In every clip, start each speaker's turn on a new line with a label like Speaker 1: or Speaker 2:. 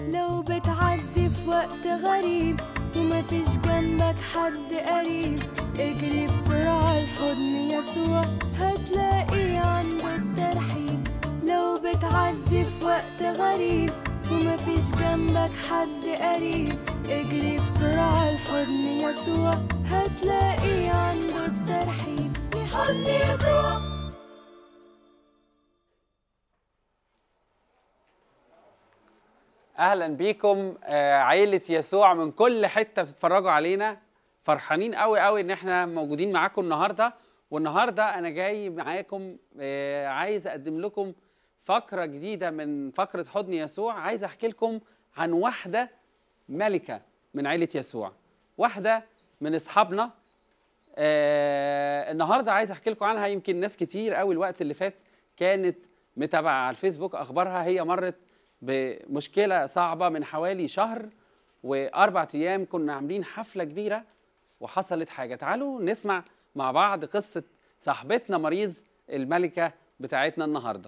Speaker 1: لو بتعدي في وقت غريب ومفيش جنبك حد قريب اجري بسرعة لحضن يسوع هتلاقي عنده الترحيب لو بتعدي في وقت غريب ومفيش جنبك حد قريب اجري بسرعة لحضن يسوع هتلاقي عنده الترحيب لحضن يسوع
Speaker 2: اهلا بيكم آه، عيله يسوع من كل حته بتتفرجوا علينا فرحانين قوي قوي ان احنا موجودين معاكم النهارده والنهارده انا جاي معاكم آه، عايز اقدم لكم فقره جديده من فقره حضن يسوع عايز احكي لكم عن واحده ملكه من عيله يسوع واحده من اصحابنا آه النهارده عايز احكي لكم عنها يمكن ناس كتير قوي الوقت اللي فات كانت متابعه على الفيسبوك اخبارها هي مرت بمشكله صعبه من حوالي شهر واربع ايام كنا عاملين حفله كبيره وحصلت حاجه تعالوا نسمع مع بعض قصه صاحبتنا مريض الملكه بتاعتنا النهارده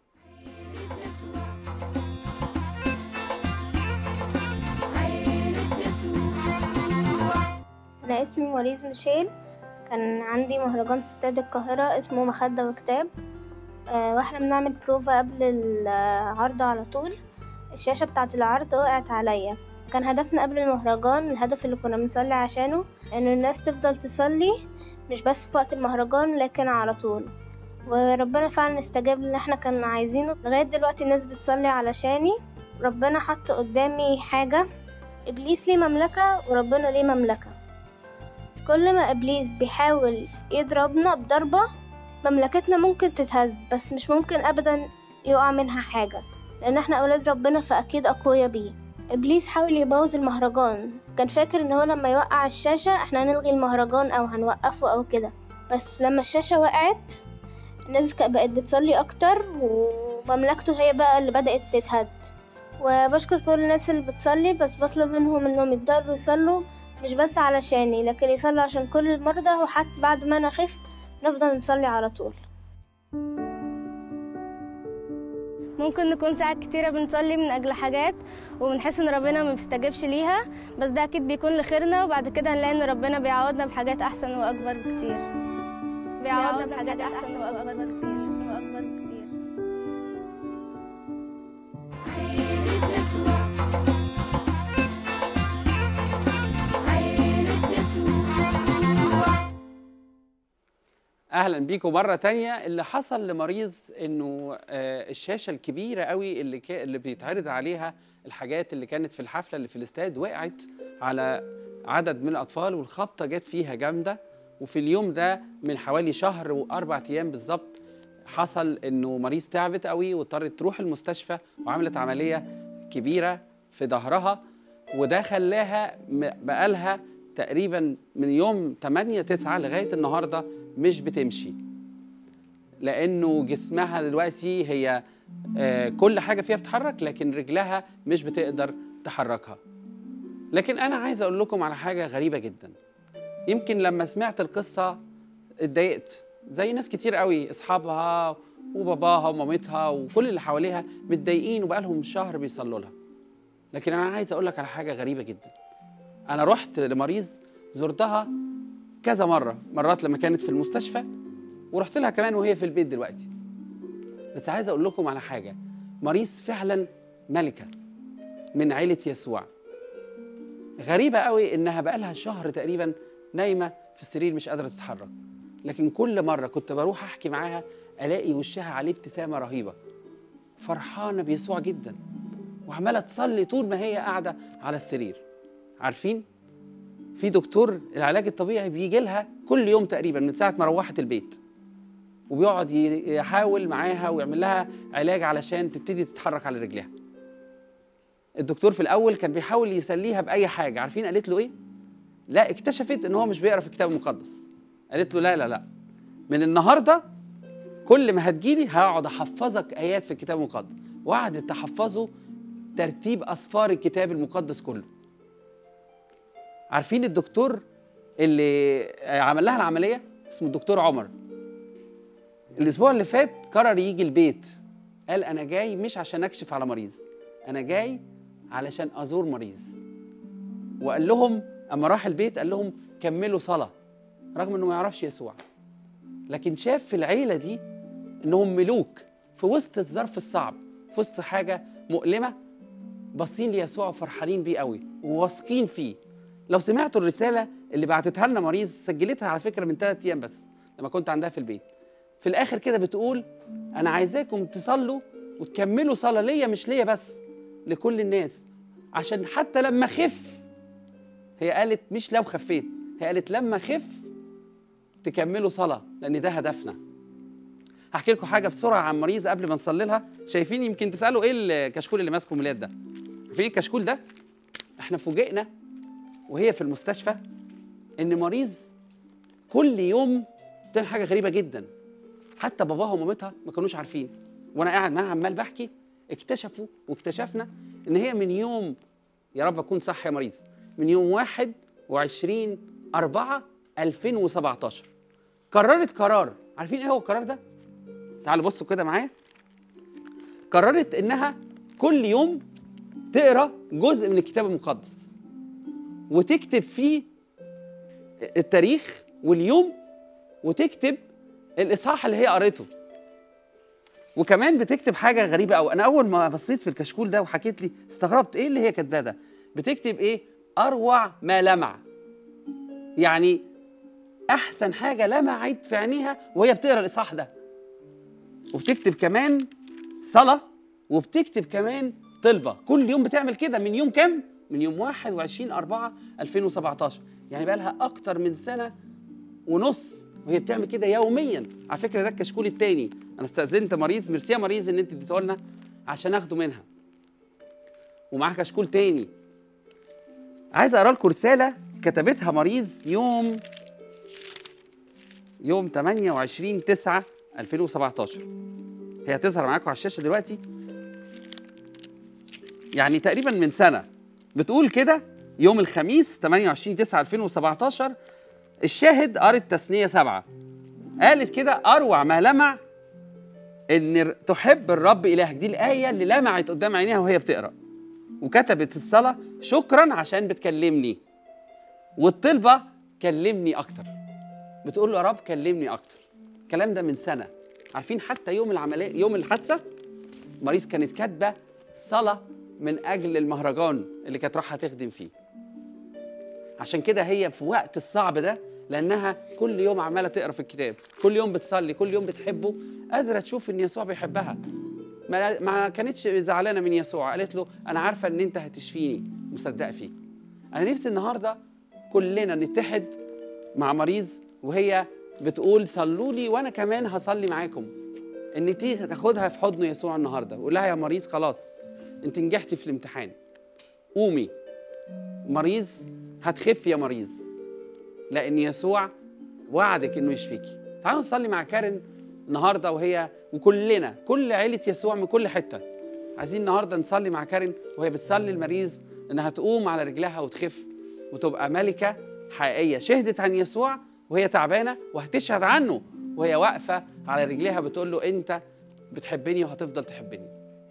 Speaker 3: أنا اسمي موريز ميشيل كان عندي مهرجان في استاد القاهرة اسمه مخدة وكتاب آه، واحنا بنعمل بروفا قبل العرض على طول الشاشة بتاعة العرض وقعت عليا كان هدفنا قبل المهرجان الهدف اللي كنا بنصلي عشانه ان الناس تفضل تصلي مش بس في وقت المهرجان لكن على طول وربنا فعلا استجاب اللي احنا كنا عايزينه لغاية دلوقتي الناس بتصلي علشاني ربنا حط قدامي حاجة إبليس ليه مملكة وربنا ليه مملكة كل ما إبليس بيحاول يضربنا بضربة مملكتنا ممكن تتهز بس مش ممكن أبدا يقع منها حاجة لأن احنا أولاد ربنا فأكيد أقوياء بيه إبليس حاول يبوظ المهرجان كان فاكر إن هو لما يوقع الشاشة احنا هنلغي المهرجان أو هنوقفه أو كده بس لما الشاشة وقعت الناس ك- بقت بتصلي أكتر ومملكته هي بقى اللي بدأت تتهد وبشكر كل الناس اللي بتصلي بس بطلب منهم انهم يفضلوا يصلوا مش بس علشاني لكن يصلوا عشان كل المرضى وحتى بعد ما انا اخف نفضل نصلي على طول ممكن نكون ساعات كتيرة بنصلي من أجل حاجات وبنحس إن ربنا ما بيستجيبش ليها بس ده أكيد بيكون لخيرنا وبعد كده هنلاقي إن ربنا بيعوضنا بحاجات أحسن وأكبر بكتير بيعوضنا بحاجات أحسن وأكبر بكتير وأكبر بكتير
Speaker 2: اهلا بيكم مره تانية اللي حصل لمريض انه آه، الشاشه الكبيره قوي اللي كا اللي بيتعرض عليها الحاجات اللي كانت في الحفله اللي في الاستاد وقعت على عدد من الاطفال والخبطه جت فيها جامده وفي اليوم ده من حوالي شهر واربع ايام بالظبط حصل انه مريض تعبت قوي واضطرت تروح المستشفى وعملت عمليه كبيره في ظهرها وده خلاها م- بقالها تقريبا من يوم 8 9 لغايه النهارده مش بتمشي لانه جسمها دلوقتي هي آه، كل حاجه فيها بتتحرك لكن رجلها مش بتقدر تحركها لكن انا عايز اقول لكم على حاجه غريبه جدا يمكن لما سمعت القصه اتضايقت زي ناس كتير قوي اصحابها وباباها ومامتها وكل اللي حواليها متضايقين وبقالهم شهر بيصلوا لها لكن انا عايز اقول لك على حاجه غريبه جدا انا رحت لمريض زرتها كذا مره مرات لما كانت في المستشفى ورحت لها كمان وهي في البيت دلوقتي بس عايز اقول لكم على حاجه مريض فعلا ملكه من عيله يسوع غريبه قوي انها بقالها شهر تقريبا نايمه في السرير مش قادره تتحرك لكن كل مره كنت بروح احكي معاها الاقي وشها عليه ابتسامه رهيبه فرحانه بيسوع جدا وعماله تصلي طول ما هي قاعده على السرير عارفين في دكتور العلاج الطبيعي بيجي لها كل يوم تقريبا من ساعه ما روحت البيت وبيقعد ي- يحاول معاها ويعمل لها علاج علشان تبتدي تتحرك على رجليها الدكتور في الاول كان بيحاول يسليها باي حاجه عارفين قالت له ايه لا اكتشفت ان هو مش بيقرا في الكتاب المقدس قالت له لا لا لا من النهارده كل ما هتجيلي هقعد احفظك ايات في الكتاب المقدس وقعدت تحفظه ترتيب اسفار الكتاب المقدس كله عارفين الدكتور اللي عمل لها العمليه اسمه الدكتور عمر الاسبوع اللي فات قرر يجي البيت قال انا جاي مش عشان اكشف على مريض انا جاي علشان ازور مريض وقال لهم اما راح البيت قال لهم كملوا صلاه رغم انه ما يعرفش يسوع لكن شاف في العيله دي انهم ملوك في وسط الظرف الصعب في وسط حاجه مؤلمه باصين ليسوع وفرحانين بيه قوي وواثقين فيه لو سمعتوا الرساله اللي بعتتها لنا مريض سجلتها على فكره من ثلاث ايام بس لما كنت عندها في البيت في الاخر كده بتقول انا عايزاكم تصلوا وتكملوا صلاه ليا مش ليا بس لكل الناس عشان حتى لما اخف هي قالت مش لو خفيت هي قالت لما اخف تكملوا صلاه لان ده هدفنا هحكي لكم حاجه بسرعه عن مريض قبل ما نصلي لها شايفين يمكن تسالوا ايه الكشكول اللي ماسكه ميلاد ده عارفين الكشكول ده احنا فوجئنا وهي في المستشفى ان مريض كل يوم بتعمل حاجه غريبه جدا حتى باباها ومامتها ما كانوش عارفين وانا قاعد معاها عمال بحكي اكتشفوا واكتشفنا ان هي من يوم يا رب اكون صح يا مريض من يوم 21 4 2017 قررت قرار عارفين ايه هو القرار ده تعالوا بصوا كده معايا قررت انها كل يوم تقرا جزء من الكتاب المقدس وتكتب فيه التاريخ واليوم وتكتب الاصحاح اللي هي قريته وكمان بتكتب حاجه غريبه قوي انا اول ما بصيت في الكشكول ده وحكيت لي استغربت ايه اللي هي كاتباه ده بتكتب ايه اروع ما لمع يعني احسن حاجه لمعت في عينيها وهي بتقرا الاصحاح ده وبتكتب كمان صلاه وبتكتب كمان طلبه كل يوم بتعمل كده من يوم كام من يوم 21 4 2017 يعني بقى لها اكتر من سنه ونص وهي بتعمل كده يوميا على فكره ده الكشكول التاني انا استاذنت مريض ميرسي يا مريض ان انت اديته لنا عشان اخده منها ومعاها كشكول تاني عايز اقرا لكم رساله كتبتها مريض يوم يوم 28 9 2017 هي هتظهر معاكم على الشاشه دلوقتي يعني تقريبا من سنه بتقول كده يوم الخميس 28 9 2017 الشاهد قرت تثنية سبعة قالت كده أروع ما لمع إن تحب الرب إلهك دي الآية اللي لمعت قدام عينيها وهي بتقرأ وكتبت الصلاة شكرا عشان بتكلمني والطلبة كلمني أكتر بتقول له يا رب كلمني أكتر الكلام ده من سنة عارفين حتى يوم العملية يوم الحادثة مريض كانت كاتبة صلاة من أجل المهرجان اللي كانت رايحة تخدم فيه عشان كده هي في وقت الصعب ده لانها كل يوم عماله تقرا في الكتاب كل يوم بتصلي كل يوم بتحبه قادره تشوف ان يسوع بيحبها ما, ما كانتش زعلانه من يسوع قالت له انا عارفه ان انت هتشفيني مصدقه فيك انا نفسي النهارده كلنا نتحد مع مريض وهي بتقول صلوا لي وانا كمان هصلي معاكم ان تيجي تاخدها في حضن يسوع النهارده وقول لها يا مريض خلاص انت نجحتي في الامتحان قومي مريض هتخف يا مريض لان يسوع وعدك انه يشفيكي تعالوا نصلي مع كارن النهارده وهي وكلنا كل عيله يسوع من كل حته عايزين النهارده نصلي مع كارن وهي بتصلي المريض انها تقوم على رجلها وتخف وتبقى ملكه حقيقيه شهدت عن يسوع وهي تعبانه وهتشهد عنه وهي واقفه على رجليها بتقول له انت بتحبني وهتفضل تحبني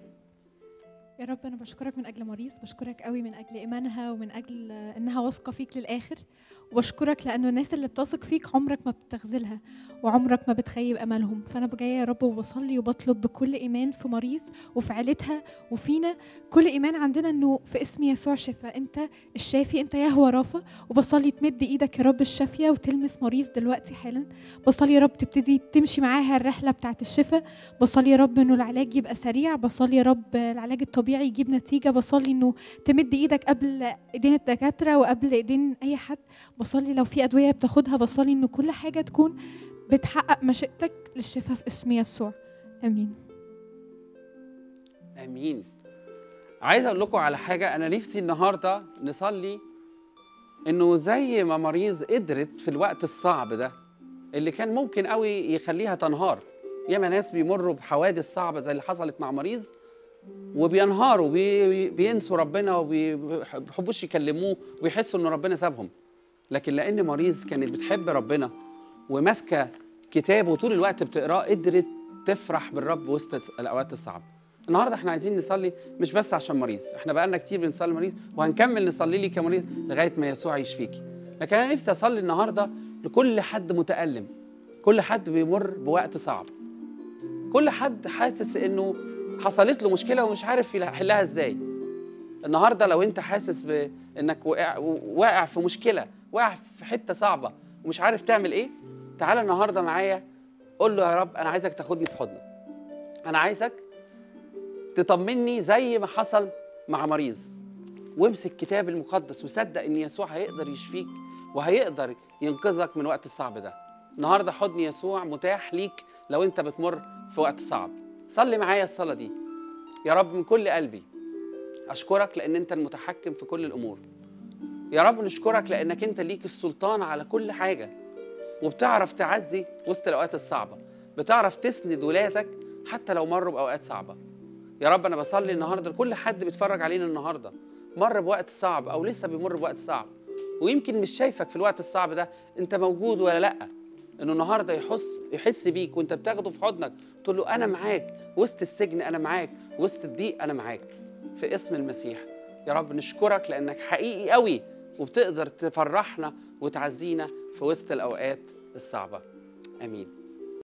Speaker 4: يا رب انا بشكرك من اجل مريض بشكرك قوي من اجل ايمانها ومن اجل انها واثقه فيك للاخر وبشكرك لانه الناس اللي بتثق فيك عمرك ما بتخذلها وعمرك ما بتخيب املهم فانا جايه يا رب وبصلي وبطلب بكل ايمان في مريض وفي عيلتها وفينا كل ايمان عندنا انه في اسم يسوع شفاء انت الشافي انت يهوى رافع وبصلي تمد ايدك يا رب الشافيه وتلمس مريض دلوقتي حالا بصلي يا رب تبتدي تمشي معاها الرحله بتاعت الشفاء بصلي يا رب انه العلاج يبقى سريع بصلي يا رب العلاج الطبيعي يجيب نتيجه بصلي انه تمد ايدك قبل ايدين الدكاتره وقبل ايدين اي حد بصلي لو في ادويه بتاخدها بصلي انه كل حاجه تكون بتحقق مشيئتك للشفاء في اسم يسوع امين
Speaker 2: امين عايز اقول لكم على حاجه انا نفسي النهارده نصلي انه زي ما مريض قدرت في الوقت الصعب ده اللي كان ممكن قوي يخليها تنهار ياما ناس بيمروا بحوادث صعبه زي اللي حصلت مع مريض وبينهاروا بي بينسوا ربنا وبيحبوش يكلموه ويحسوا ان ربنا سابهم لكن لان مريض كانت بتحب ربنا وماسكه كتابه طول الوقت بتقراه قدرت تفرح بالرب وسط الاوقات الصعبه النهارده احنا عايزين نصلي مش بس عشان مريض احنا بقالنا كتير بنصلي مريض وهنكمل نصلي لي كمريض لغايه ما يسوع يشفيكي لكن انا نفسي اصلي النهارده لكل حد متالم كل حد بيمر بوقت صعب كل حد حاسس انه حصلت له مشكله ومش عارف يحلها ازاي النهارده لو انت حاسس بانك واقع واقع في مشكله واقع في حته صعبه ومش عارف تعمل ايه تعالى النهارده معايا قول له يا رب انا عايزك تاخدني في حضنك انا عايزك تطمني زي ما حصل مع مريض وامسك الكتاب المقدس وصدق ان يسوع هيقدر يشفيك وهيقدر ينقذك من وقت الصعب ده النهارده حضن يسوع متاح ليك لو انت بتمر في وقت صعب صلي معايا الصلاه دي يا رب من كل قلبي اشكرك لان انت المتحكم في كل الامور يا رب نشكرك لانك انت ليك السلطان على كل حاجه وبتعرف تعزي وسط الاوقات الصعبه بتعرف تسند ولادك حتى لو مروا باوقات صعبه يا رب انا بصلي النهارده لكل حد بيتفرج علينا النهارده مر بوقت صعب او لسه بيمر بوقت صعب ويمكن مش شايفك في الوقت الصعب ده انت موجود ولا لا انه النهارده يحس يحس بيك وانت بتاخده في حضنك تقول له انا معاك وسط السجن انا معاك وسط الضيق انا معاك في اسم المسيح يا رب نشكرك لانك حقيقي قوي وبتقدر تفرحنا وتعزينا في وسط الاوقات الصعبه امين